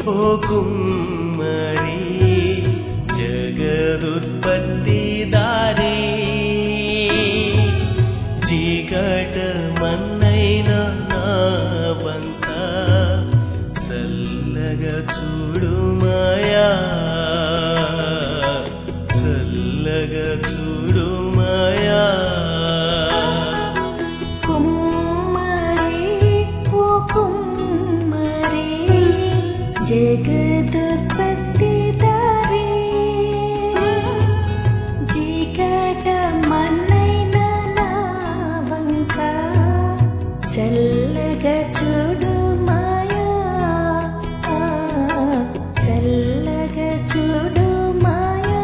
ఓ కుమ్మరి జగదుత్పత్తి దారి చీకట మన్నైన నా వంక చల్లగా చూడు మాయా చల్లగా చూడు మాయా కుమ్మరి ఓ కుమ్మరి జగదుత్పత్తి దారి చీకట మన్నైన నా వంక చల్లగా చూడు మాయా చల్లగా చూడు మాయా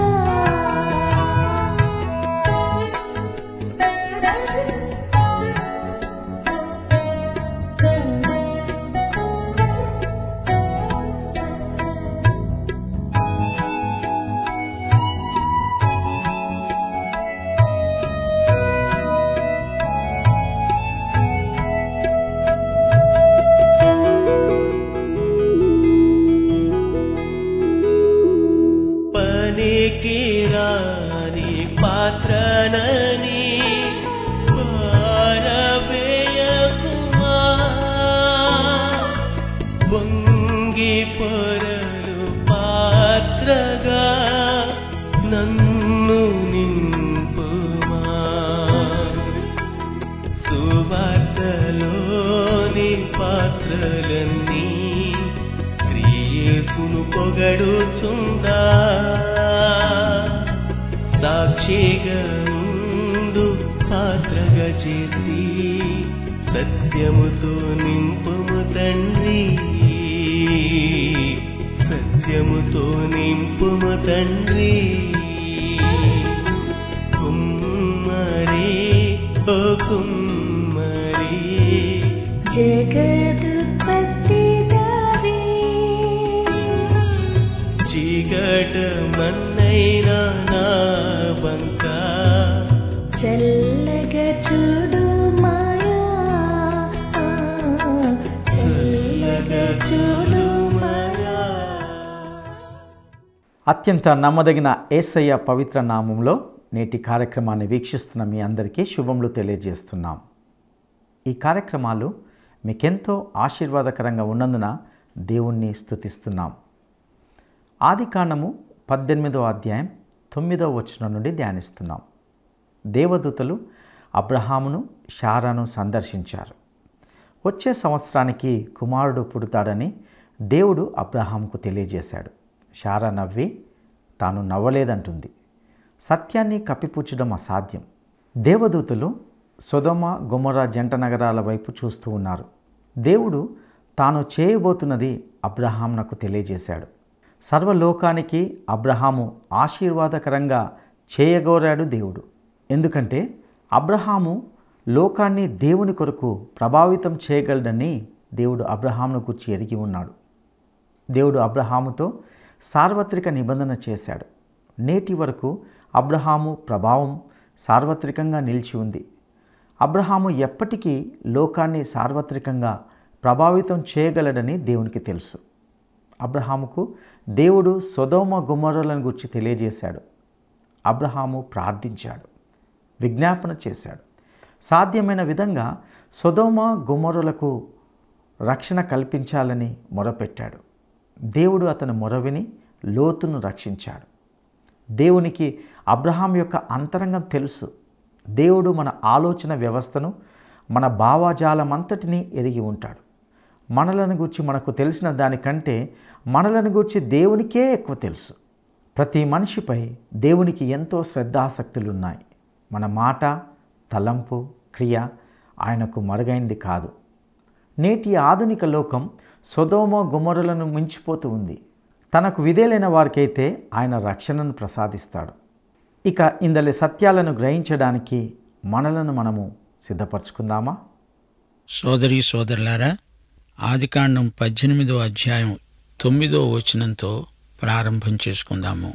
పనికి రాని పాత్రనని పారవేయకుమా వంగి పొరలు పాత్రగా నన్ను నింపుమా సువార్తలోని పాత్రలన్నీ శ్రీయేసును పొగడుచుందా సాక్షిగా ఉండు పాత్రగా చేసి సత్యముతో నింపుము తండ్రి సత్యముతో నింపుము తండ్రి కుమ్మరి ఓ కుమ్మరి జగదుత్పత్తి దారి చీకట మన్నైన నా వంక చల్లగా చూడు మాయా చల్లగా చూడు మాయా అత్యంత నమ్మదగిన ఏసయ్య పవిత్ర నామంలో నేటి కార్యక్రమాన్ని వీక్షిస్తున్న మీ అందరికీ శుభములు తెలియజేస్తున్నాం ఈ కార్యక్రమాలు మీకెంతో ఆశీర్వాదకరంగా ఉన్నందున దేవుణ్ణి స్తుతిస్తున్నాం ఆది కాండము పద్దెనిమిదో అధ్యాయం తొమ్మిదో వచనం నుండి ధ్యానిస్తున్నాం దేవదూతలు అబ్రహామును షారాను సందర్శించారు వచ్చే సంవత్సరానికి కుమారుడు పుడతాడని దేవుడు అబ్రహాంకు తెలియజేశాడు షారా నవ్వి తాను నవ్వలేదంటుంది సత్యాన్ని కప్పిపుచ్చడం అసాధ్యం దేవదూతలు సొదమ గుమర జంట నగరాల వైపు చూస్తూ ఉన్నారు దేవుడు తాను చేయబోతున్నది అబ్రహాంనకు తెలియజేశాడు సర్వలోకానికి అబ్రహాము ఆశీర్వాదకరంగా చేయగోరాడు దేవుడు ఎందుకంటే అబ్రహాము లోకాన్ని దేవుని కొరకు ప్రభావితం చేయగలడని దేవుడు అబ్రహామును గురించి ఎరిగి ఉన్నాడు దేవుడు అబ్రహాముతో సార్వత్రిక నిబంధన చేశాడు నేటి వరకు అబ్రహాము ప్రభావం సార్వత్రికంగా నిలిచి ఉంది అబ్రహాము ఎప్పటికీ లోకాన్ని సార్వత్రికంగా ప్రభావితం చేయగలడని దేవునికి తెలుసు అబ్రహాముకు దేవుడు సొదోమ గుమ్మరులను గురించి తెలియజేశాడు అబ్రహాము ప్రార్థించాడు విజ్ఞాపన చేశాడు సాధ్యమైన విధంగా సొదోమ గుమ్మరులకు రక్షణ కల్పించాలని మొరపెట్టాడు దేవుడు అతని మొరవిని లోతును రక్షించాడు దేవునికి అబ్రహాం యొక్క అంతరంగం తెలుసు దేవుడు మన ఆలోచన వ్యవస్థను మన భావాజాలమంతటినీ ఎరిగి ఉంటాడు మనలను గురించి మనకు తెలిసిన దానికంటే మనలను గురించి దేవునికే ఎక్కువ తెలుసు ప్రతి మనిషిపై దేవునికి ఎంతో శ్రద్ధాసక్తులు ఉన్నాయి మన మాట తలంపు క్రియ ఆయనకు మరుగైంది కాదు నేటి ఆధునిక లోకం సొదోమ గుమ్మరులను మించిపోతూ ఉంది తనకు విధేలైన వారికైతే ఆయన రక్షణను ప్రసాదిస్తాడు ఇక ఇందలి సత్యాలను గ్రహించడానికి మనలను మనము సిద్ధపరచుకుందామా సోదరి సోదరులారా ఆదికాండం పద్దెనిమిదో అధ్యాయం తొమ్మిదో వచనంతో ప్రారంభం చేసుకుందాము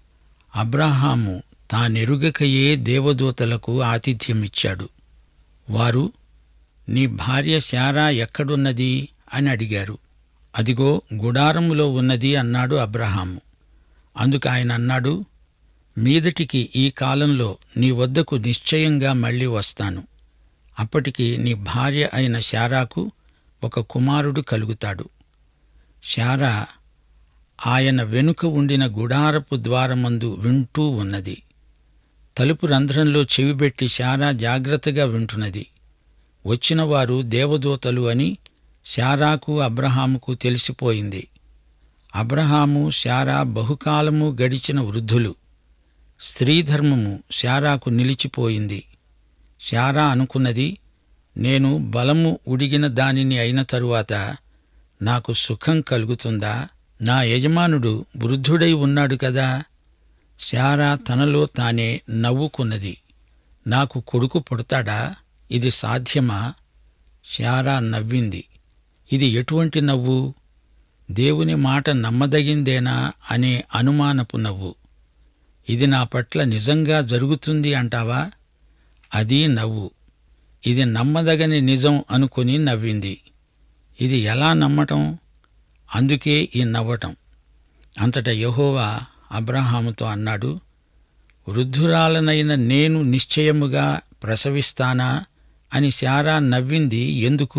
అబ్రాహాము తానెరుగకయే దేవదూతలకు ఆతిథ్యమిచ్చాడు వారు నీ భార్య శారా ఎక్కడున్నది అని అడిగారు అదిగో గుడారములో ఉన్నది అన్నాడు అబ్రహాము అందుకు ఆయన అన్నాడు మీదటికి ఈ కాలంలో నీ వద్దకు నిశ్చయంగా మళ్ళీ వస్తాను అప్పటికి నీ భార్య అయిన శారాకు ఒక కుమారుడు కలుగుతాడు శారా ఆయన వెనుక ఉండిన గుడారపు ద్వారమందు వింటూ ఉన్నది తలుపు రంధ్రంలో చెవిబెట్టి శారా జాగ్రత్తగా వింటున్నది వచ్చిన వారు దేవదూతలు అని శారాకు అబ్రహాముకు తెలిసిపోయింది అబ్రహాము శారా బహుకాలము గడిచిన వృద్ధులు స్త్రీధర్మము శారాకు నిలిచిపోయింది శారా అనుకున్నది నేను బలము ఉడిగిన దానిని అయిన తరువాత నాకు సుఖం కలుగుతుందా నా యజమానుడు వృద్ధుడై ఉన్నాడు కదా శారా తనలో తానే నవ్వుకున్నది నాకు కొడుకు పుడతాడా ఇది సాధ్యమా శారా నవ్వింది ఇది ఎటువంటి నవ్వు దేవుని మాట నమ్మదగిందేనా అనే అనుమానపు నవ్వు ఇది నా పట్ల నిజంగా జరుగుతుంది అంటావా అది నవ్వు ఇది నమ్మదగని నిజం అనుకుని నవ్వింది ఇది ఎలా నమ్మటం అందుకే ఈ నవ్వటం అంతటా యెహోవా అబ్రహాముతో అన్నాడు వృద్ధురాలనైన నేను నిశ్చయముగా ప్రసవిస్తానా అని శారా నవ్వింది ఎందుకు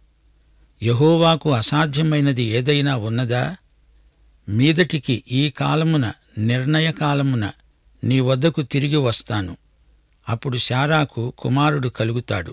యహోవాకు అసాధ్యమైనది ఏదైనా ఉన్నదా మీదటికి ఈ కాలమున నిర్ణయ కాలమున నీ వద్దకు తిరిగి వస్తాను అప్పుడు శారాకు కుమారుడు కలుగుతాడు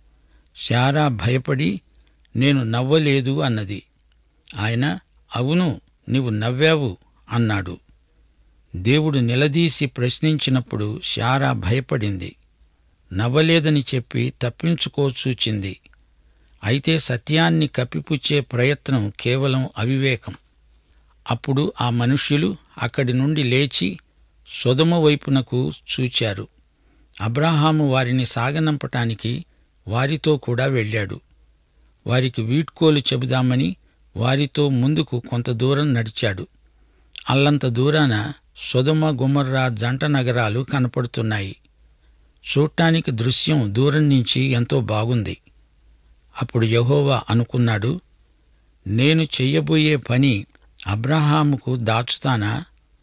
శారా భయపడి నేను నవ్వలేదు అన్నది ఆయన అవును నీవు నవ్వావు అన్నాడు దేవుడు నిలదీసి ప్రశ్నించినప్పుడు శారా భయపడింది నవ్వలేదని చెప్పి తప్పించుకోచూచింది అయితే సత్యాన్ని కప్పిపుచ్చే ప్రయత్నం కేవలం అవివేకం అప్పుడు ఆ మనుష్యులు అక్కడి నుండి లేచి సొదమ వైపునకు చూచారు అబ్రాహాము వారిని సాగనంపటానికి వారితో కూడా వెళ్ళాడు వారికి వీడ్కోలు చెబుదామని వారితో ముందుకు కొంత దూరం నడిచాడు అల్లంత దూరాన సొదమ గుమర్రా జంట నగరాలు కనపడుతున్నాయి చూడటానికి దృశ్యం దూరం నుంచి ఎంతో బాగుంది అప్పుడు యహోవా అనుకున్నాడు నేను చెయ్యబోయే పని అబ్రహాముకు దాచుతానా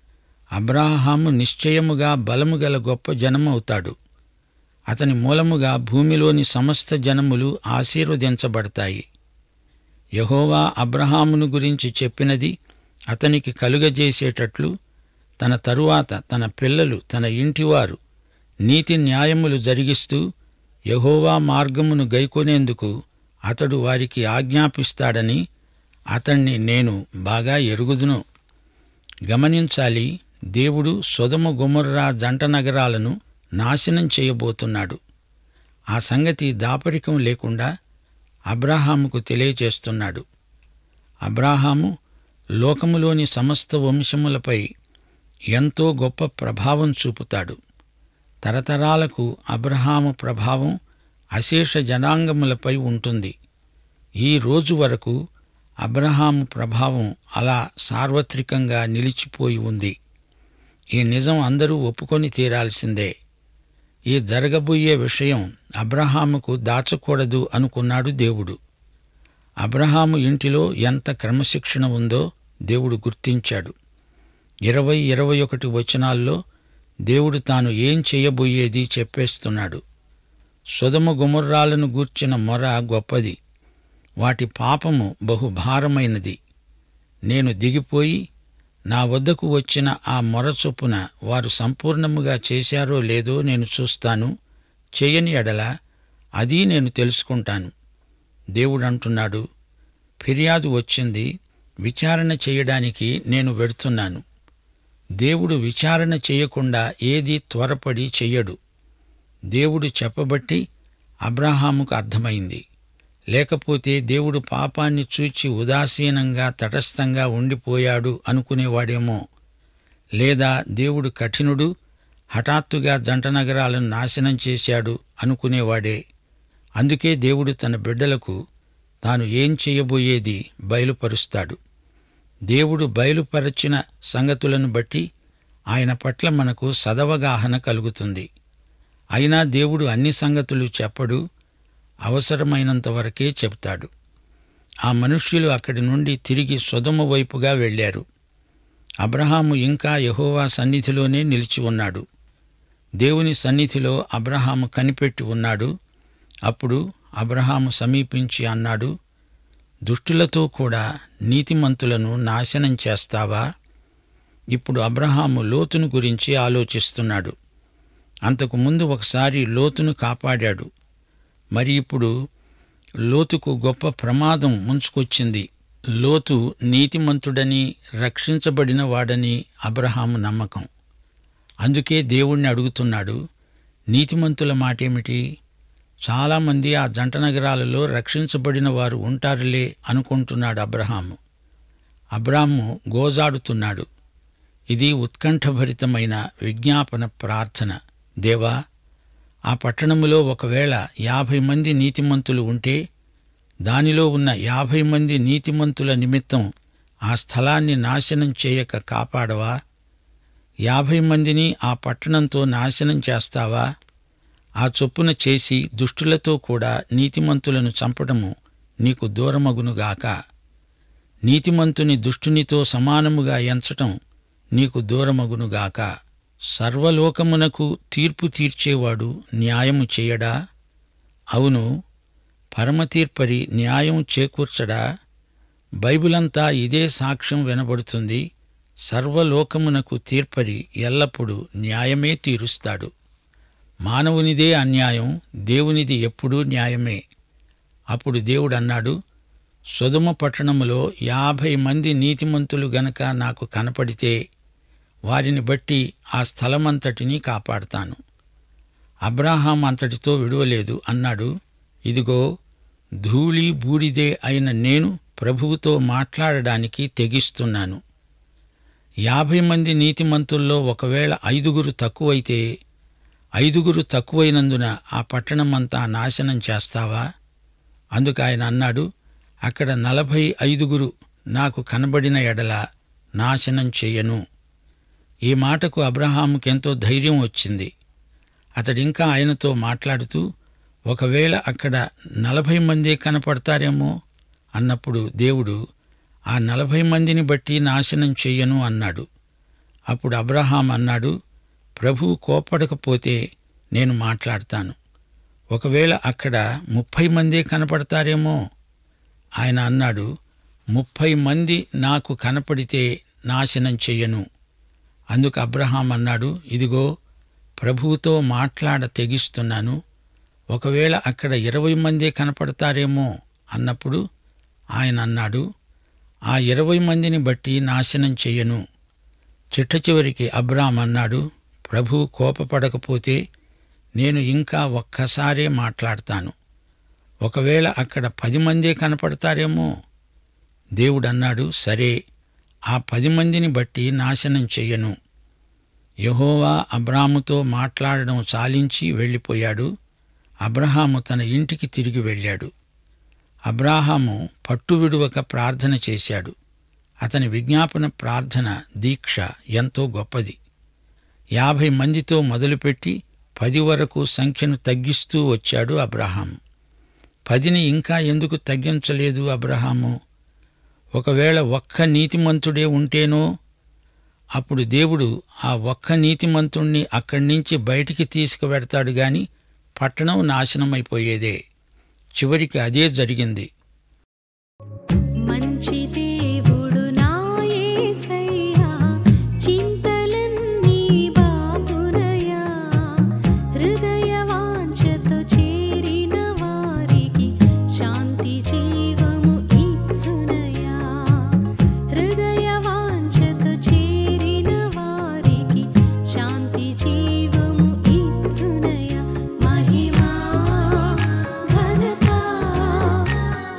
అబ్రాహాము నిశ్చయముగా బలము గల గొప్ప జనమవుతాడు అతని మూలముగా భూమిలోని సమస్త జనములు ఆశీర్వదించబడతాయి యహోవా అబ్రహామును గురించి చెప్పినది అతనికి కలుగజేసేటట్లు తన తరువాత తన పిల్లలు తన ఇంటివారు నీతి న్యాయములు జరిగిస్తూ యహోవా మార్గమును గైకొనేందుకు అతడు వారికి ఆజ్ఞాపిస్తాడని అతణ్ణి నేను బాగా ఎరుగుదును గమనించాలి దేవుడు సొదమ గుమర్రా జంట నగరాలను నాశనం చేయబోతున్నాడు ఆ సంగతి దాపరికం లేకుండా అబ్రాహాముకు తెలియచేస్తున్నాడు అబ్రాహాము లోకములోని సమస్త వంశములపై ఎంతో గొప్ప ప్రభావం చూపుతాడు తరతరాలకు అబ్రహాము ప్రభావం అశేష జనాంగములపై ఉంటుంది ఈ రోజు వరకు అబ్రహాము ప్రభావం అలా సార్వత్రికంగా నిలిచిపోయి ఉంది ఈ నిజం అందరూ ఒప్పుకొని తీరాల్సిందే ఈ జరగబోయే విషయం అబ్రహాముకు దాచకూడదు అనుకున్నాడు దేవుడు అబ్రహాము ఇంటిలో ఎంత క్రమశిక్షణ ఉందో దేవుడు గుర్తించాడు ఇరవై ఇరవై ఒకటి వచనాల్లో దేవుడు తాను ఏం చేయబోయేది చెప్పేస్తున్నాడు సుధమ గుమర్రాలను గూర్చిన మొర గొప్పది వాటి పాపము బహుభారమైనది నేను దిగిపోయి నా వద్దకు వచ్చిన ఆ మొర చొప్పున వారు సంపూర్ణముగా చేశారో లేదో నేను చూస్తాను చేయని ఎడల అది నేను తెలుసుకుంటాను దేవుడు అంటున్నాడు ఫిర్యాదు వచ్చింది విచారణ చేయడానికి నేను వెడుతున్నాను దేవుడు విచారణ చేయకుండా ఏది త్వరపడి చెయ్యడు దేవుడు చెప్పబట్టి అబ్రహాముకు అర్థమైంది లేకపోతే దేవుడు పాపాన్ని చూచి ఉదాసీనంగా తటస్థంగా ఉండిపోయాడు అనుకునేవాడేమో లేదా దేవుడు కఠినుడు హఠాత్తుగా జంట నగరాలను నాశనం చేశాడు అనుకునేవాడే అందుకే దేవుడు తన బిడ్డలకు తాను ఏం చేయబోయేది బయలుపరుస్తాడు దేవుడు బయలుపరచిన సంగతులను బట్టి ఆయన పట్ల మనకు సదవగాహన కలుగుతుంది అయినా దేవుడు అన్ని సంగతులు చెప్పడు అవసరమైనంత వరకే చెప్తాడు ఆ మనుష్యులు అక్కడి నుండి తిరిగి సొదమ వైపుగా వెళ్ళారు అబ్రహాము ఇంకా యెహోవా సన్నిధిలోనే నిలిచి ఉన్నాడు దేవుని సన్నిధిలో అబ్రహాము కనిపెట్టి ఉన్నాడు అప్పుడు అబ్రహాము సమీపించి అన్నాడు దుష్టులతో కూడా నీతిమంతులను నాశనం చేస్తావా ఇప్పుడు అబ్రహాము లోతును గురించి ఆలోచిస్తున్నాడు అంతకు ముందు ఒకసారి లోతును కాపాడాడు మరి ఇప్పుడు లోతుకు గొప్ప ప్రమాదం ముంచుకొచ్చింది లోతు నీతిమంతుడని రక్షించబడిన వాడని అబ్రహాము నమ్మకం అందుకే దేవుణ్ణి అడుగుతున్నాడు నీతిమంతుల మాటేమిటి చాలామంది ఆ జంట నగరాలలో రక్షించబడిన వారు ఉంటారులే అనుకుంటున్నాడు అబ్రహాము అబ్రాము గోజాడుతున్నాడు ఇది ఉత్కంఠభరితమైన విజ్ఞాపన ప్రార్థన దేవా ఆ పట్టణములో ఒకవేళ యాభై మంది నీతిమంతులు ఉంటే దానిలో ఉన్న యాభై మంది నీతిమంతుల నిమిత్తం ఆ స్థలాన్ని నాశనం చేయక కాపాడవా యాభై మందిని ఆ పట్టణంతో నాశనం చేస్తావా ఆ చొప్పున చేసి దుష్టులతో కూడా నీతిమంతులను చంపడము నీకు దూరమగునుగాక నీతిమంతుని దుష్టునితో సమానముగా ఎంచటం నీకు దూరమగునుగాక సర్వలోకమునకు తీర్పు తీర్చేవాడు న్యాయము చేయడా అవును పరమతీర్పరి న్యాయం చేకూర్చడా బైబిలంతా ఇదే సాక్ష్యం వినబడుతుంది సర్వలోకమునకు తీర్పరి ఎల్లప్పుడూ న్యాయమే తీరుస్తాడు మానవునిదే అన్యాయం దేవునిది ఎప్పుడూ న్యాయమే అప్పుడు దేవుడు అన్నాడు సుధమ పట్టణములో యాభై మంది నీతిమంతులు గనక నాకు కనపడితే వారిని బట్టి ఆ స్థలమంతటినీ కాపాడతాను అబ్రాహాం అంతటితో విడువలేదు అన్నాడు ఇదిగో ధూళి బూడిదే అయిన నేను ప్రభువుతో మాట్లాడడానికి తెగిస్తున్నాను యాభై మంది నీతిమంతుల్లో ఒకవేళ ఐదుగురు తక్కువైతే ఐదుగురు తక్కువైనందున ఆ పట్టణమంతా నాశనం చేస్తావా అందుకు ఆయన అన్నాడు అక్కడ నలభై ఐదుగురు నాకు కనబడిన ఎడల నాశనం చెయ్యను ఈ మాటకు అబ్రహాముకెంతో ధైర్యం వచ్చింది అతడింకా ఆయనతో మాట్లాడుతూ ఒకవేళ అక్కడ నలభై మంది కనపడతారేమో అన్నప్పుడు దేవుడు ఆ నలభై మందిని బట్టి నాశనం చెయ్యను అన్నాడు అప్పుడు అబ్రహాం అన్నాడు ప్రభువు కోపడకపోతే నేను మాట్లాడతాను ఒకవేళ అక్కడ ముప్పై మందే కనపడతారేమో ఆయన అన్నాడు ముప్పై మంది నాకు కనపడితే నాశనం చెయ్యను అందుకు అబ్రహాం అన్నాడు ఇదిగో ప్రభువుతో మాట్లాడ తెగిస్తున్నాను ఒకవేళ అక్కడ ఇరవై మందే కనపడతారేమో అన్నప్పుడు ఆయన అన్నాడు ఆ ఇరవై మందిని బట్టి నాశనం చెయ్యను చిట్ట చివరికి అబ్రామ్ అన్నాడు ప్రభు కోపపడకపోతే నేను ఇంకా ఒక్కసారే మాట్లాడతాను ఒకవేళ అక్కడ పది మందే కనపడతారేమో దేవుడన్నాడు సరే ఆ పది మందిని బట్టి నాశనం చెయ్యను యహోవా అబ్రాముతో మాట్లాడడం చాలించి వెళ్ళిపోయాడు అబ్రహాము తన ఇంటికి తిరిగి వెళ్ళాడు అబ్రాహాము పట్టు విడువక ప్రార్థన చేశాడు అతని విజ్ఞాపన ప్రార్థన దీక్ష ఎంతో గొప్పది యాభై మందితో మొదలుపెట్టి పది వరకు సంఖ్యను తగ్గిస్తూ వచ్చాడు అబ్రహాం పదిని ఇంకా ఎందుకు తగ్గించలేదు అబ్రహాము ఒకవేళ ఒక్క నీతిమంతుడే ఉంటేనో అప్పుడు దేవుడు ఆ ఒక్క నీతిమంతుణ్ణి అక్కడి నుంచి బయటికి తీసుకువెడతాడు గాని పట్టణం నాశనమైపోయేదే చివరికి అదే జరిగింది మంచి దేవుడు నా యేసయ్యా చింతలన్నీ బాపునయా హృదయ వాంఛతో చేరిన వారికి శాంతి జీవము ఇచ్చునయా హృదయ వాంఛతో చేరిన వారికి శాంతి జీవము ఇచ్చునయా మహిమా ఘనత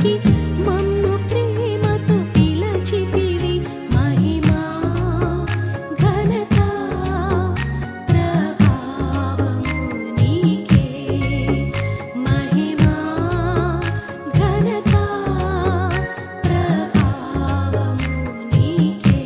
వారికి మమ్ము ప్రేమతో పిలచితివి మహిమా ఘనత ప్రభావము నీకే మహిమా ఘనత ప్రభావము నీకే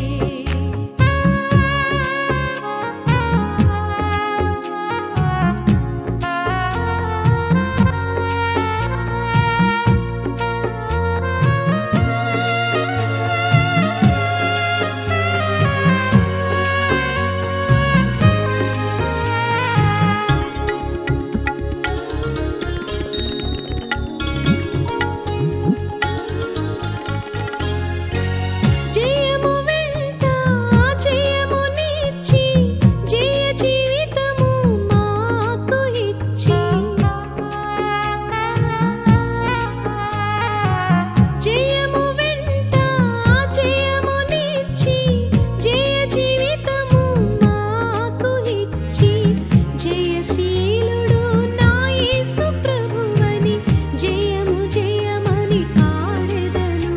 జయము వెంట జయము నిచ్చి జయ జీవితము మాకు ఇచ్చి జయము వెంట జయము నిచ్చి జయ జీవితము మాకు ఇచ్చి జయశీలుడు నా యేసు ప్రభువని జయము జయమని పాడెదను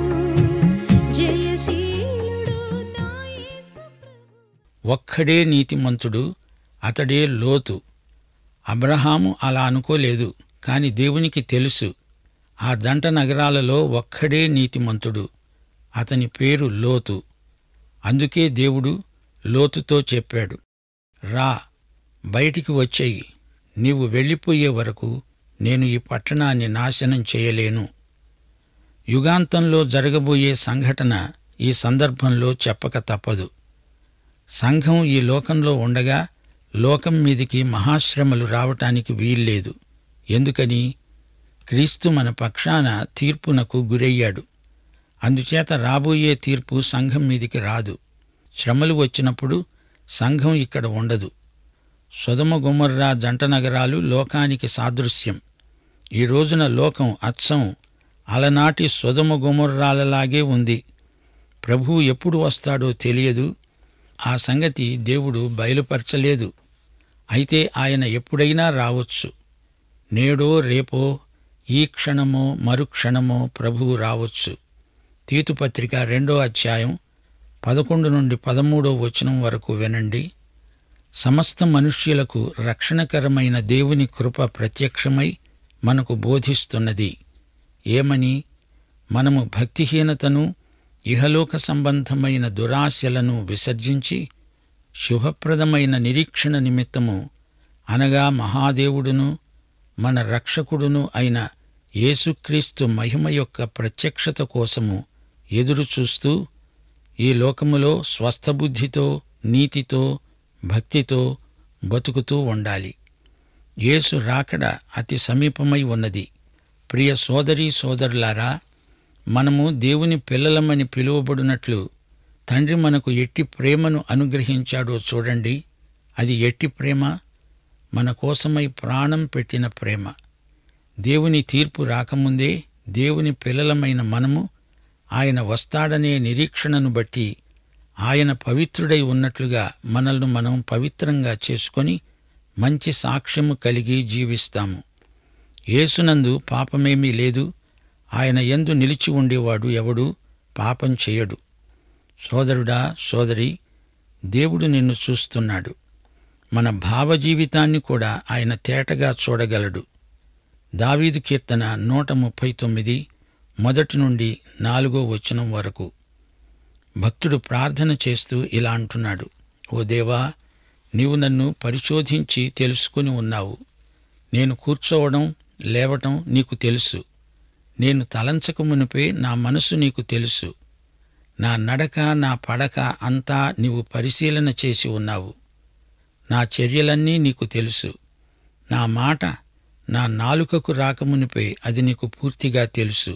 జయశీలుడు నా యేసు ప్రభు ఒక్కడే నీతిమంతుడు అతడే లోతు అబ్రహాము అలా అనుకోలేదు కాని దేవునికి తెలుసు ఆ జంట నగరాలలో ఒక్కడే నీతిమంతుడు అతని పేరు లోతు అందుకే దేవుడు లోతుతో చెప్పాడు రా బయటికి వచ్చేయి నీవు వెళ్ళిపోయే వరకు నేను ఈ పట్టణాన్ని నాశనం చేయలేను యుగాంతంలో జరగబోయే సంఘటన ఈ సందర్భంలో చెప్పక తప్పదు సంఘం ఈ లోకంలో ఉండగా లోకం మీదికి మహాశ్రమలు రావటానికి వీల్లేదు ఎందుకని క్రీస్తు మన పక్షాన తీర్పునకు గురయ్యాడు అందుచేత రాబోయే తీర్పు సంఘం మీదికి రాదు శ్రమలు వచ్చినప్పుడు సంఘం ఇక్కడ ఉండదు సుధమ గుమర్రా జంట నగరాలు లోకానికి సాదృశ్యం ఈ రోజున లోకం అచ్చం అలనాటి సుధమ గుమర్రాలలాగే ఉంది ప్రభువు ఎప్పుడు వస్తాడో తెలియదు ఆ సంగతి దేవుడు బయలుపరచలేదు అయితే ఆయన ఎప్పుడైనా రావచ్చు నేడో రేపో ఈ క్షణమో మరుక్షణమో ప్రభువు రావచ్చు తీతుపత్రిక రెండో అధ్యాయం పదకొండు నుండి పదమూడో వచనం వరకు వినండి సమస్త మనుష్యులకు రక్షణకరమైన దేవుని కృప ప్రత్యక్షమై మనకు బోధిస్తున్నది ఏమని మనము భక్తిహీనతను ఇహలోక సంబంధమైన దురాశలను విసర్జించి శుభప్రదమైన నిరీక్షణ నిమిత్తము అనగా మహాదేవుడును మన రక్షకుడును అయిన యేసుక్రీస్తు మహిమ యొక్క ప్రత్యక్షత కోసము ఎదురు చూస్తూ ఈ లోకములో స్వస్థబుద్ధితో నీతితో భక్తితో బతుకుతూ ఉండాలి యేసు రాకడ అతి సమీపమై ఉన్నది ప్రియ సోదరీ సోదరులారా మనము దేవుని పిల్లలమని పిలువబడినట్లు తండ్రి మనకు ఎట్టి ప్రేమను అనుగ్రహించాడో చూడండి అది ఎట్టి ప్రేమ మన కోసమై ప్రాణం పెట్టిన ప్రేమ దేవుని తీర్పు రాకముందే దేవుని పిల్లలమైన మనము ఆయన వస్తాడనే నిరీక్షణను బట్టి ఆయన పవిత్రుడై ఉన్నట్లుగా మనల్ని మనం పవిత్రంగా చేసుకొని మంచి సాక్ష్యము కలిగి జీవిస్తాము యేసునందు పాపమేమీ లేదు ఆయన యందు నిలిచి ఉండేవాడు ఎవడు పాపం చేయడు సోదరుడా సోదరి దేవుడు నిన్ను చూస్తున్నాడు మన భావ జీవితాన్ని కూడా ఆయన తేటగా చూడగలడు దావీదు కీర్తన నూట ముప్పై తొమ్మిది మొదటి నుండి నాలుగో వచనం వరకు భక్తుడు ప్రార్థన చేస్తూ ఇలా అంటున్నాడు ఓ దేవా నీవు నన్ను పరిశోధించి తెలుసుకుని ఉన్నావు నేను కూర్చోవడం లేవటం నీకు తెలుసు నేను తలంచక మునిపే నా మనసు నీకు తెలుసు నా నడక నా పడక అంతా నీవు పరిశీలన చేసి ఉన్నావు నా చర్యలన్నీ నీకు తెలుసు నా మాట నా నాలుకకు రాకమునిపై అది నీకు పూర్తిగా తెలుసు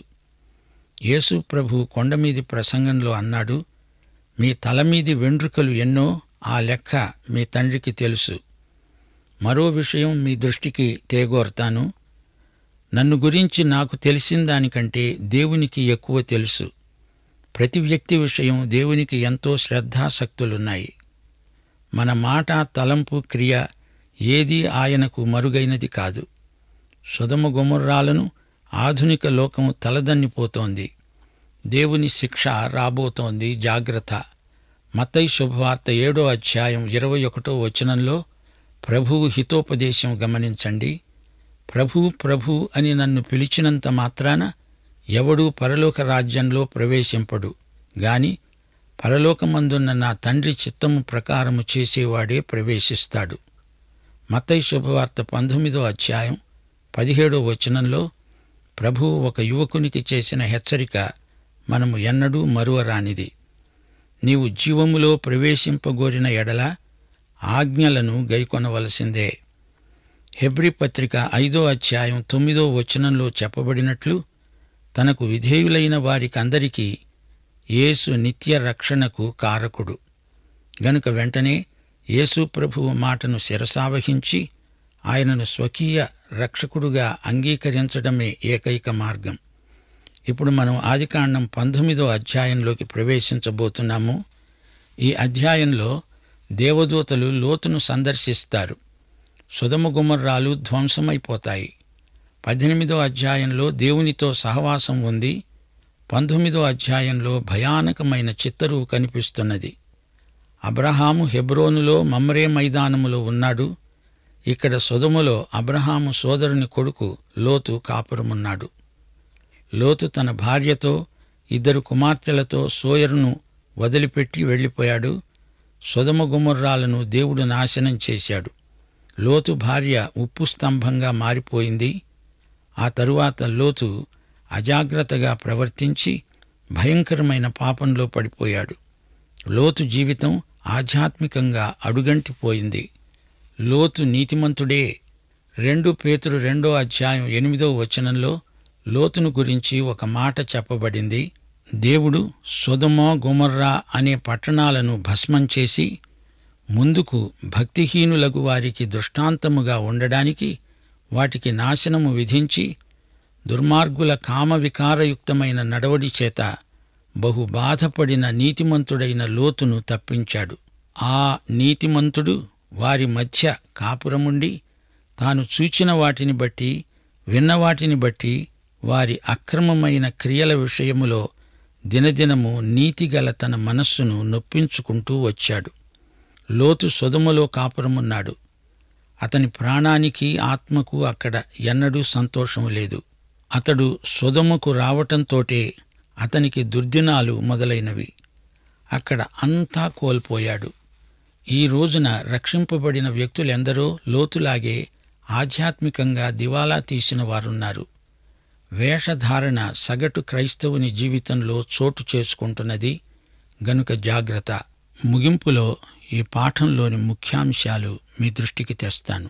యేసు ప్రభు కొండమీది ప్రసంగంలో అన్నాడు మీ తలమీది వెండ్రుకలు ఎన్నో ఆ లెక్క మీ తండ్రికి తెలుసు మరో విషయం మీ దృష్టికి తేగోరతాను నన్ను గురించి నాకు తెలిసిన దానికంటే దేవునికి ఎక్కువ తెలుసు ప్రతి వ్యక్తి విషయం దేవునికి ఎంతో శ్రద్ధాసక్తులున్నాయి మన మాట తలంపు క్రియ ఏదీ ఆయనకు మరుగైనది కాదు సుధమ గుమర్రాలను ఆధునిక లోకం తలదన్నిపోతోంది దేవుని శిక్ష రాబోతోంది జాగ్రత్త మత్తయి శుభవార్త ఏడో అధ్యాయం ఇరవై ఒకటో వచనంలో ప్రభువు హితోపదేశం గమనించండి ప్రభు ప్రభు అని నన్ను పిలిచినంత మాత్రాన ఎవడూ పరలోక రాజ్యంలో ప్రవేశింపడు గాని పరలోకమందున్న నా తండ్రి చిత్తము ప్రకారము చేసేవాడే ప్రవేశిస్తాడు మత్తయి శుభవార్త పంతొమ్మిదో అధ్యాయం పదిహేడో వచనంలో ప్రభువు ఒక యువకునికి చేసిన హెచ్చరిక మనము ఎన్నడూ మరువరానిది నీవు జీవములో ప్రవేశింపగోరిన ఎడల ఆజ్ఞలను గైకొనవలసిందే హెబ్రి పత్రిక ఐదో అధ్యాయం తొమ్మిదో వచనంలో చెప్పబడినట్లు తనకు విధేయులైన వారికందరికీ యేసు నిత్య రక్షణకు కారకుడు గనుక వెంటనే యేసు ప్రభువు మాటను శిరసావహించి ఆయనను స్వకీయ రక్షకుడుగా అంగీకరించడమే ఏకైక మార్గం ఇప్పుడు మనం ఆదికాండం పంతొమ్మిదో అధ్యాయంలోకి ప్రవేశించబోతున్నాము ఈ అధ్యాయంలో దేవదూతలు లోతును సందర్శిస్తారు సుధమ గుమర్రాలు ధ్వంసమైపోతాయి పద్దెనిమిదో అధ్యాయంలో దేవునితో సహవాసం ఉంది పంతొమ్మిదో అధ్యాయంలో భయానకమైన చిత్తరువు కనిపిస్తున్నది అబ్రహాము హెబ్రోనులో మమ్రే మైదానములో ఉన్నాడు ఇక్కడ సుధములో అబ్రహాము సోదరుని కొడుకు లోతు కాపురమున్నాడు లోతు తన భార్యతో ఇద్దరు కుమార్తెలతో సోయరును వదిలిపెట్టి వెళ్ళిపోయాడు సుధమ గుమర్రాలను దేవుడు నాశనం చేశాడు లోతు భార్య ఉప్పు స్తంభంగా మారిపోయింది ఆ తరువాత లోతు అజాగ్రత్తగా ప్రవర్తించి భయంకరమైన పాపంలో పడిపోయాడు లోతు జీవితం ఆధ్యాత్మికంగా అడుగంటిపోయింది లోతు నీతిమంతుడే రెండు పేతురు రెండో అధ్యాయం ఎనిమిదో వచనంలో లోతును గురించి ఒక మాట చెప్పబడింది దేవుడు సుధమో గుమర్రా అనే పట్టణాలను భస్మం చేసి ముందుకు భక్తిహీనులకు వారికి దృష్టాంతముగా ఉండడానికి వాటికి నాశనము విధించి దుర్మార్గుల కామవికారయుక్తమైన నడవడి చేత బహు బాధపడిన నీతిమంతుడైన లోతును తప్పించాడు ఆ నీతిమంతుడు వారి మధ్య కాపురముండి తాను చూచిన వాటిని బట్టి విన్న వాటిని బట్టి వారి అక్రమమైన క్రియల విషయములో దినదినము నీతిగల తన మనస్సును నొప్పించుకుంటూ వచ్చాడు లోతు సొదములో కాపురమున్నాడు అతని ప్రాణానికి ఆత్మకు అక్కడ ఎన్నడూ సంతోషం లేదు అతడు సొదముకు రావటంతోటే అతనికి దుర్దినాలు మొదలైనవి అక్కడ అంతా కోల్పోయాడు ఈ రోజున రక్షింపబడిన వ్యక్తులెందరో లోతులాగే ఆధ్యాత్మికంగా దివాలా తీసిన వారున్నారు వేషధారణ సగటు క్రైస్తవుని జీవితంలో చోటు చేసుకుంటున్నది గనుక జాగ్రత్త ముగింపులో ఈ పాఠంలోని ముఖ్యాంశాలు మీ దృష్టికి తెస్తాను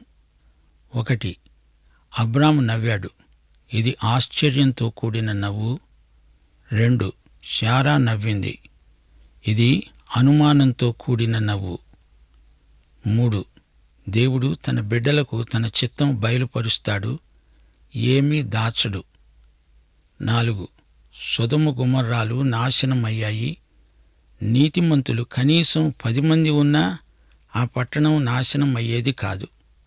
ఒకటి అబ్రాము నవ్వాడు ఇది ఆశ్చర్యంతో కూడిన నవ్వు రెండు శారా నవ్వింది ఇది అనుమానంతో కూడిన నవ్వు మూడు దేవుడు తన బిడ్డలకు తన చిత్తం బయలుపరుస్తాడు ఏమీ దాచడు నాలుగు సుధము గుమర్రాలు నాశనమయ్యాయి నీతిమంతులు కనీసం పది మంది ఉన్నా ఆ పట్టణం నాశనం అయ్యేది కాదు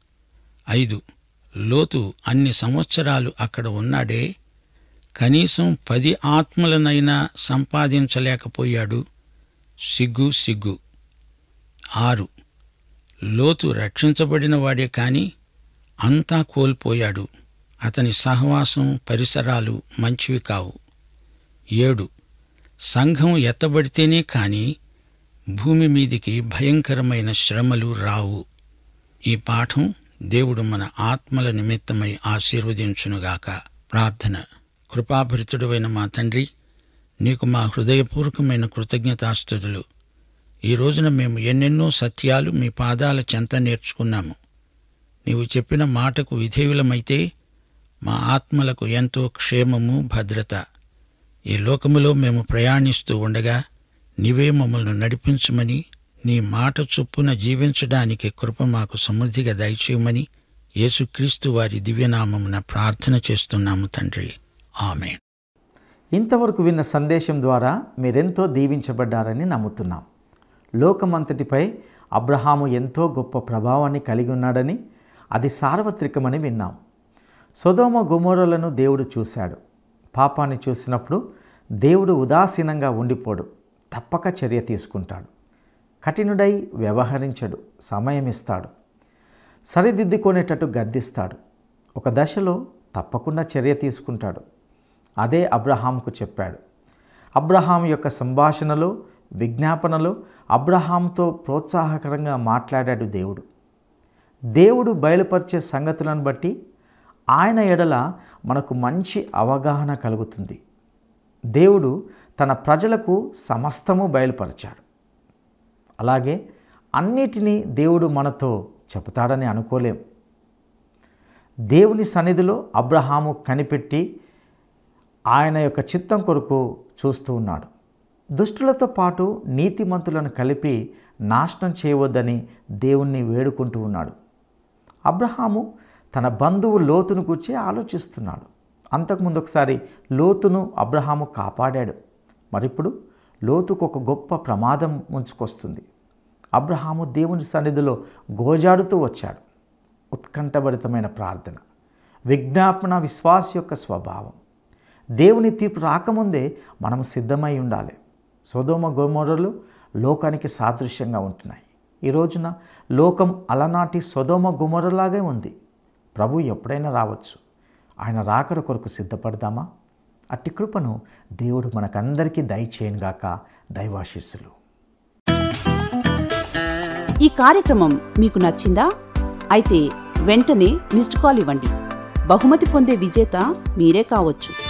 ఐదు లోతు అన్ని సంవత్సరాలు అక్కడ ఉన్నాడే కనీసం పది ఆత్మలనైనా సంపాదించలేకపోయాడు సిగ్గు సిగ్గు ఆరు లోతు రక్షించబడిన వాడే కాని అంతా కోల్పోయాడు అతని సహవాసం పరిసరాలు మంచివి కావు ఏడు సంఘం ఎత్తబడితేనే కాని భూమి మీదికి భయంకరమైన శ్రమలు రావు ఈ పాఠం దేవుడు మన ఆత్మల నిమిత్తమై ఆశీర్వదించునుగాక ప్రార్థన కృపాభరితుడైన మా తండ్రి నీకు మా హృదయపూర్వకమైన కృతజ్ఞతాస్థుతులు ఈ రోజున మేము ఎన్నెన్నో సత్యాలు మీ పాదాల చెంత నేర్చుకున్నాము నీవు చెప్పిన మాటకు విధేయులమైతే మా ఆత్మలకు ఎంతో క్షేమము భద్రత ఈ లోకములో మేము ప్రయాణిస్తూ ఉండగా నీవే మమ్మల్ని నడిపించమని నీ మాట చొప్పున జీవించడానికి కృప మాకు సమృద్ధిగా దయచేయమని యేసుక్రీస్తు వారి దివ్యనామమున ప్రార్థన చేస్తున్నాము తండ్రి ఆమె ఇంతవరకు విన్న సందేశం ద్వారా మీరెంతో దీవించబడ్డారని నమ్ముతున్నాం లోకమంతటిపై అబ్రహాము ఎంతో గొప్ప ప్రభావాన్ని కలిగి ఉన్నాడని అది సార్వత్రికమని విన్నాం సొదోమ గుమోరలను దేవుడు చూశాడు పాపాన్ని చూసినప్పుడు దేవుడు ఉదాసీనంగా ఉండిపోడు తప్పక చర్య తీసుకుంటాడు కఠినుడై వ్యవహరించడు సమయం ఇస్తాడు సరిదిద్దుకునేటట్టు గద్దిస్తాడు ఒక దశలో తప్పకుండా చర్య తీసుకుంటాడు అదే అబ్రహాంకు చెప్పాడు అబ్రహాం యొక్క సంభాషణలో విజ్ఞాపనలో అబ్రహాంతో ప్రోత్సాహకరంగా మాట్లాడాడు దేవుడు దేవుడు బయలుపరిచే సంగతులను బట్టి ఆయన ఎడల మనకు మంచి అవగాహన కలుగుతుంది దేవుడు తన ప్రజలకు సమస్తము బయలుపరిచాడు అలాగే అన్నిటినీ దేవుడు మనతో చెబుతాడని అనుకోలేం దేవుని సన్నిధిలో అబ్రహాము కనిపెట్టి ఆయన యొక్క చిత్తం కొరకు చూస్తూ ఉన్నాడు దుష్టులతో పాటు నీతిమంతులను కలిపి నాశనం చేయవద్దని దేవుణ్ణి వేడుకుంటూ ఉన్నాడు అబ్రహాము తన బంధువు లోతును గురించి ఆలోచిస్తున్నాడు అంతకుముందు ఒకసారి లోతును అబ్రహాము కాపాడాడు మరిప్పుడు లోతుకు ఒక గొప్ప ప్రమాదం ముంచుకొస్తుంది అబ్రహాము దేవుని సన్నిధిలో గోజాడుతూ వచ్చాడు ఉత్కంఠభరితమైన ప్రార్థన విజ్ఞాపన విశ్వాస యొక్క స్వభావం దేవుని తీర్పు రాకముందే మనం సిద్ధమై ఉండాలి సోదోమ గోమోరలు లోకానికి సాదృశ్యంగా ఉంటున్నాయి ఈ రోజున లోకం అలనాటి సొదోమ గుమరలాగే ఉంది ప్రభు ఎప్పుడైనా రావచ్చు ఆయన రాకడ కొరకు సిద్ధపడదామా అట్టి కృపను దేవుడు మనకందరికీ దయచేయనుగాక దైవాశిస్సులు ఈ కార్యక్రమం మీకు నచ్చిందా అయితే వెంటనే మిస్డ్ కాల్ ఇవ్వండి బహుమతి పొందే విజేత మీరే కావచ్చు